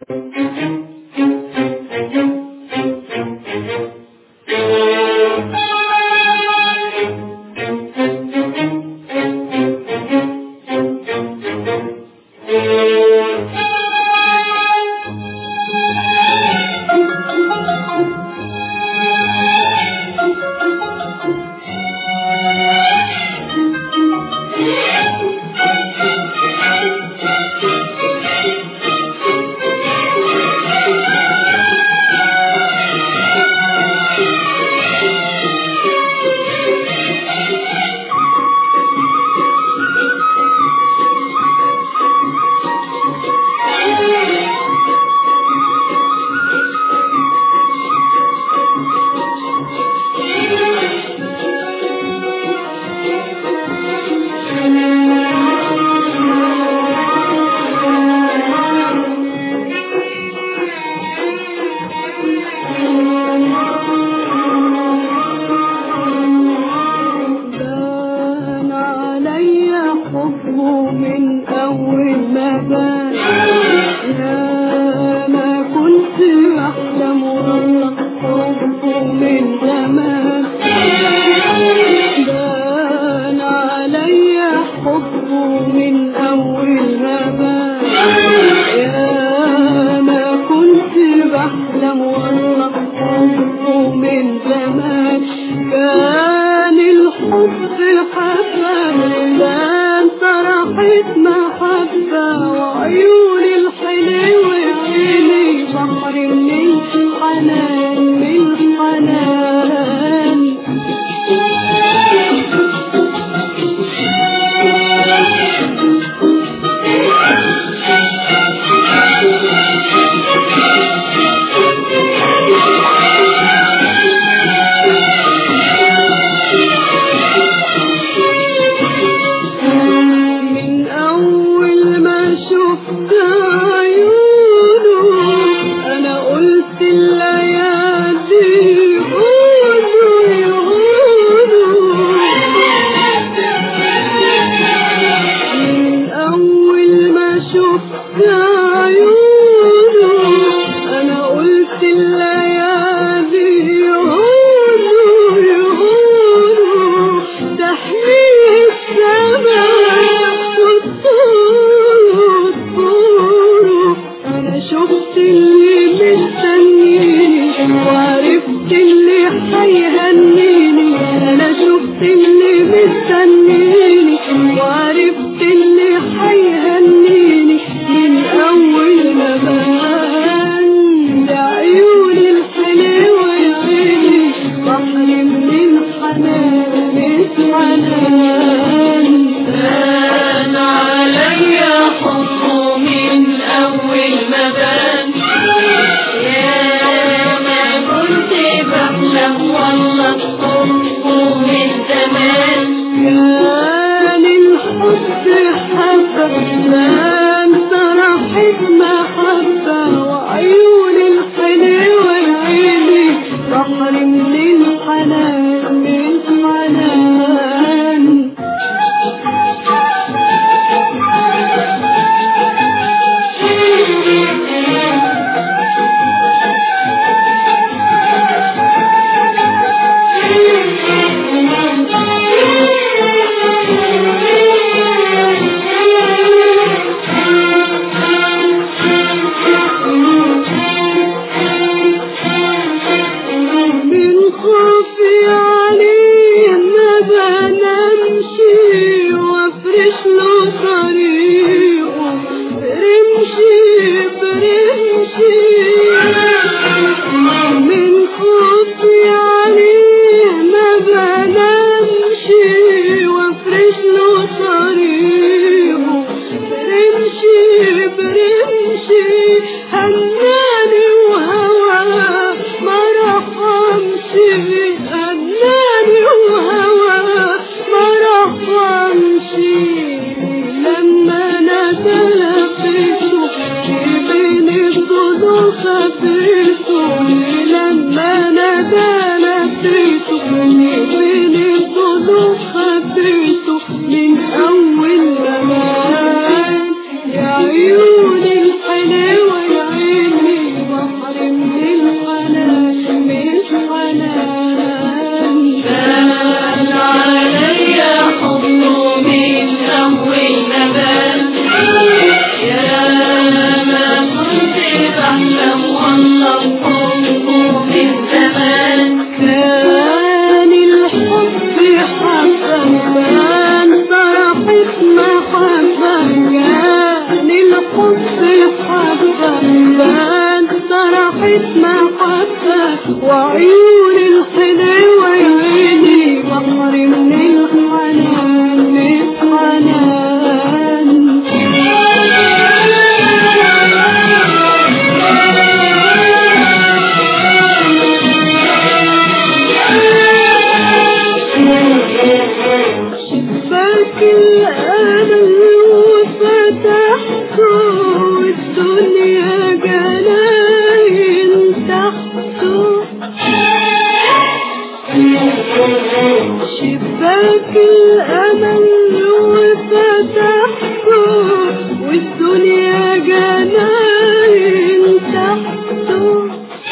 بان علي حبه من أول ما بان يا ما كنت أحلم والله حبه من زمان بان علي حبه من أول ما بان يا ما كنت بحلم والله حبه من زمان كان الحب حسن لا انت راحت محبة وعيون الحلوة فيني بحر من حنان من حنان من أول ما شفت عيونه أنا قلت الليالي قولوا يقولوا من أول ما شفت عيونه أنا قلت الليالي يقولوا يقولوا تحميه السماء والطول طوله أنا شفت اللي مستنيني وعرفت اللي هيهنيني أنا شفت اللي مستنيني وعرفت اللي هيهنيني من أول ما بان بعيوني الحلوة يا عيني بحلم من حنان من حنان بان علي حبه من أول ما بان يا ما كنت بحلم والله حبه من زمان كان الحب حبة ما انت راحت محبة وعيون الحلوة يا عيني بحر من الحنان من حنان من خوفي عليه ما بنمشي وافرش له طريقه برمشي برمشي من خوفي عليه ما بنمشي وافرش له طريقه برمشي برمشي هناني وهوى ما رحمش هناني وهوى ما رحمش لما انا تلقيته بين الضلوع خفيته لما انا تلقيته بين الضلوع خفيته من اول زمان يا عيوني الحلوة يا عيني دمعة محبة وعيون الحلوة يا عيني بحر من الحنان من الحنان شباك الأمل وفتحته والدنيا جناين تحته شباك الأمل وفتحته والدنيا جناين تحته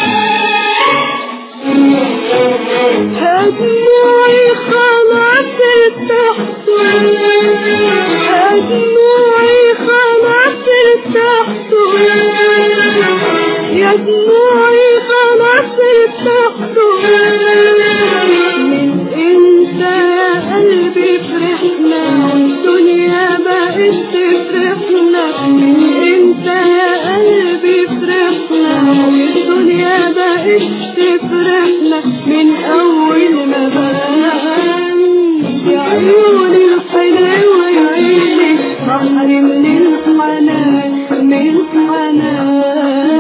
هدموعي خلاص ارتحتوا هدموعي خلاص ارتحتوا يا دموعي خلاص ارتحتوا من امتى يا قلبي فرحنا والدنيا بقت تفرحنا من امتى يا قلبي فرحنا والدنيا بقت تفرحنا من اول ما بان يا عيون الحلوة يا عيني بحر من الحنان من الحنان